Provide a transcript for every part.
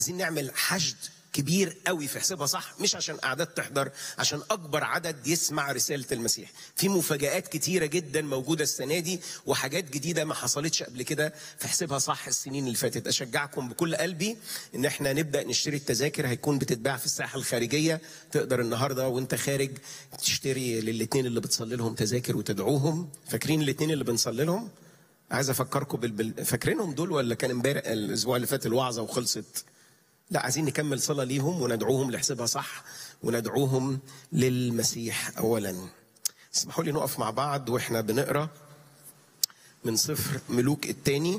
عايزين نعمل حشد كبير قوي في حسابها صح مش عشان اعداد تحضر عشان اكبر عدد يسمع رساله المسيح في مفاجات كتيره جدا موجوده السنه دي وحاجات جديده ما حصلتش قبل كده في حسابها صح السنين اللي فاتت اشجعكم بكل قلبي ان احنا نبدا نشتري التذاكر هيكون بتتباع في الساحه الخارجيه تقدر النهارده وانت خارج تشتري للاثنين اللي بتصلي لهم تذاكر وتدعوهم فاكرين الاثنين اللي بنصلي لهم عايز افكركم بال... فاكرينهم دول ولا كان امبارح الاسبوع اللي فات الوعظه وخلصت لا عايزين نكمل صلاة ليهم وندعوهم لحسابها صح وندعوهم للمسيح أولا اسمحوا لي نقف مع بعض وإحنا بنقرأ من سفر ملوك الثاني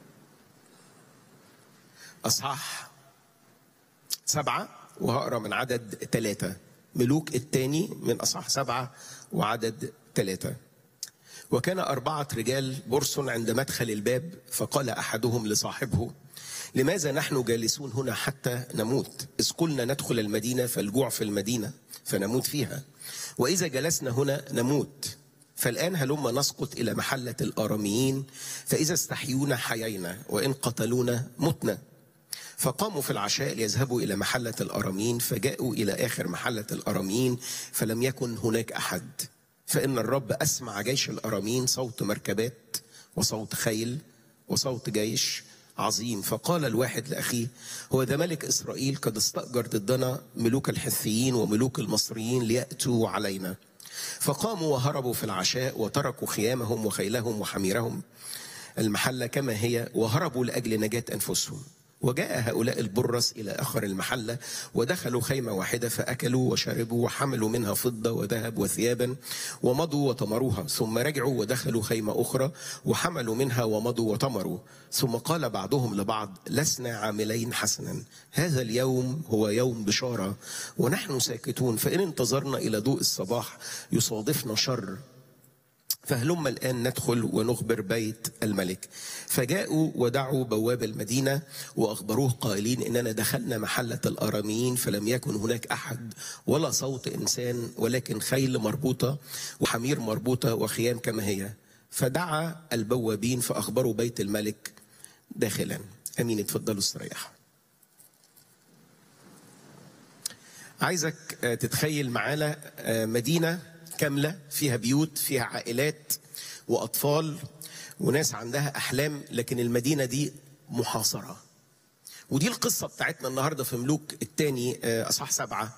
أصحاح سبعة وهقرأ من عدد ثلاثة ملوك الثاني من أصحاح سبعة وعدد ثلاثة وكان أربعة رجال برص عند مدخل الباب فقال أحدهم لصاحبه لماذا نحن جالسون هنا حتى نموت إذ قلنا ندخل المدينة فالجوع في المدينة فنموت فيها وإذا جلسنا هنا نموت فالآن هلما نسقط إلى محلة الآراميين فإذا استحيونا حيينا وإن قتلونا متنا فقاموا في العشاء ليذهبوا إلى محلة الآراميين فجاءوا إلى آخر محلة الآراميين فلم يكن هناك أحد فإن الرب أسمع جيش الأرامين صوت مركبات وصوت خيل وصوت جيش عظيم فقال الواحد لأخيه هو ده ملك إسرائيل قد استأجر ضدنا ملوك الحثيين وملوك المصريين ليأتوا علينا فقاموا وهربوا في العشاء وتركوا خيامهم وخيلهم وحميرهم المحلة كما هي وهربوا لأجل نجاة أنفسهم وجاء هؤلاء البرص إلى آخر المحلة ودخلوا خيمة واحدة فأكلوا وشربوا وحملوا منها فضة وذهب وثيابا ومضوا وطمروها ثم رجعوا ودخلوا خيمة أخرى وحملوا منها ومضوا وطمروا ثم قال بعضهم لبعض لسنا عاملين حسنا هذا اليوم هو يوم بشارة ونحن ساكتون فإن انتظرنا إلى ضوء الصباح يصادفنا شر فهلم الآن ندخل ونخبر بيت الملك فجاءوا ودعوا بواب المدينة وأخبروه قائلين إننا دخلنا محلة الأراميين فلم يكن هناك أحد ولا صوت إنسان ولكن خيل مربوطة وحمير مربوطة وخيام كما هي فدعا البوابين فأخبروا بيت الملك داخلا أمين اتفضلوا استريحوا عايزك تتخيل معانا مدينة كاملة فيها بيوت فيها عائلات وأطفال وناس عندها أحلام لكن المدينة دي محاصرة ودي القصة بتاعتنا النهاردة في ملوك الثاني أصحاح سبعة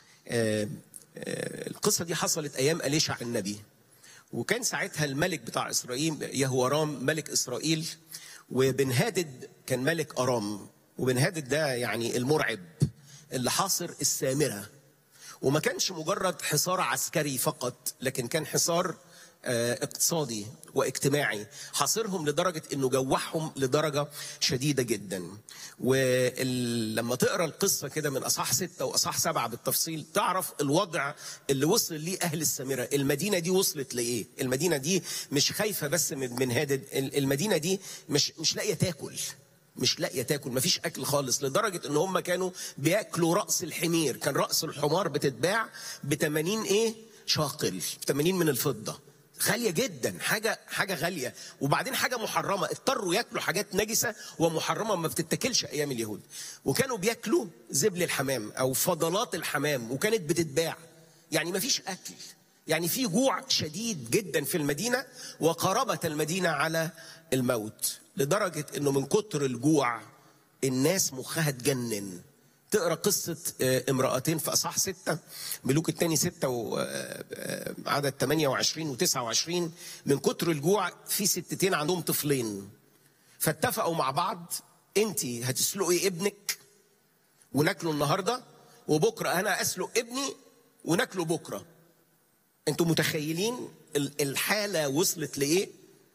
القصة دي حصلت أيام أليشع النبي وكان ساعتها الملك بتاع إسرائيل يهورام ملك إسرائيل وبنهادد كان ملك أرام وبنهادد ده يعني المرعب اللي حاصر السامرة وما كانش مجرد حصار عسكري فقط لكن كان حصار اقتصادي واجتماعي حاصرهم لدرجة انه جوعهم لدرجة شديدة جدا ولما تقرا القصة كده من اصحاح ستة واصحاح سبعة بالتفصيل تعرف الوضع اللي وصل ليه اهل السامرة المدينة دي وصلت لايه المدينة دي مش خايفة بس من هادد المدينة دي مش مش لاقية تاكل مش لاقيه تاكل مفيش اكل خالص لدرجه ان هم كانوا بياكلوا راس الحمير كان راس الحمار بتتباع ب 80 ايه شاقل 80 من الفضه غاليه جدا حاجه حاجه غاليه وبعدين حاجه محرمه اضطروا ياكلوا حاجات نجسه ومحرمه ما بتتاكلش ايام اليهود وكانوا بياكلوا زبل الحمام او فضلات الحمام وكانت بتتباع يعني مفيش اكل يعني في جوع شديد جدا في المدينه وقربت المدينه على الموت لدرجة انه من كتر الجوع الناس مخها اتجنن تقرا قصة امرأتين في أصحاح ستة ملوك الثاني ستة وعدد 28 و29 من كتر الجوع في ستتين عندهم طفلين فاتفقوا مع بعض انت هتسلقي ابنك وناكله النهارده وبكره انا اسلق ابني وناكله بكره انتوا متخيلين الحاله وصلت لايه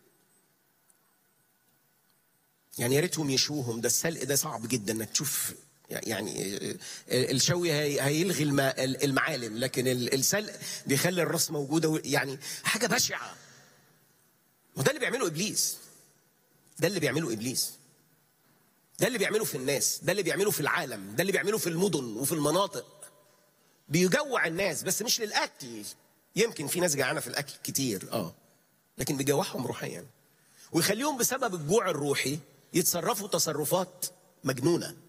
يعني يا ريتهم يشوهم ده السلق ده صعب جدا انك تشوف يعني الشوي هيلغي المعالم لكن السلق بيخلي الراس موجوده يعني حاجه بشعه وده اللي بيعمله ابليس ده اللي بيعمله ابليس ده اللي بيعمله في الناس ده اللي بيعمله في العالم ده اللي بيعمله في المدن وفي المناطق بيجوع الناس بس مش للاكل يمكن في ناس جعانه في الاكل كتير اه لكن بيجوعهم روحيا ويخليهم بسبب الجوع الروحي يتصرفوا تصرفات مجنونه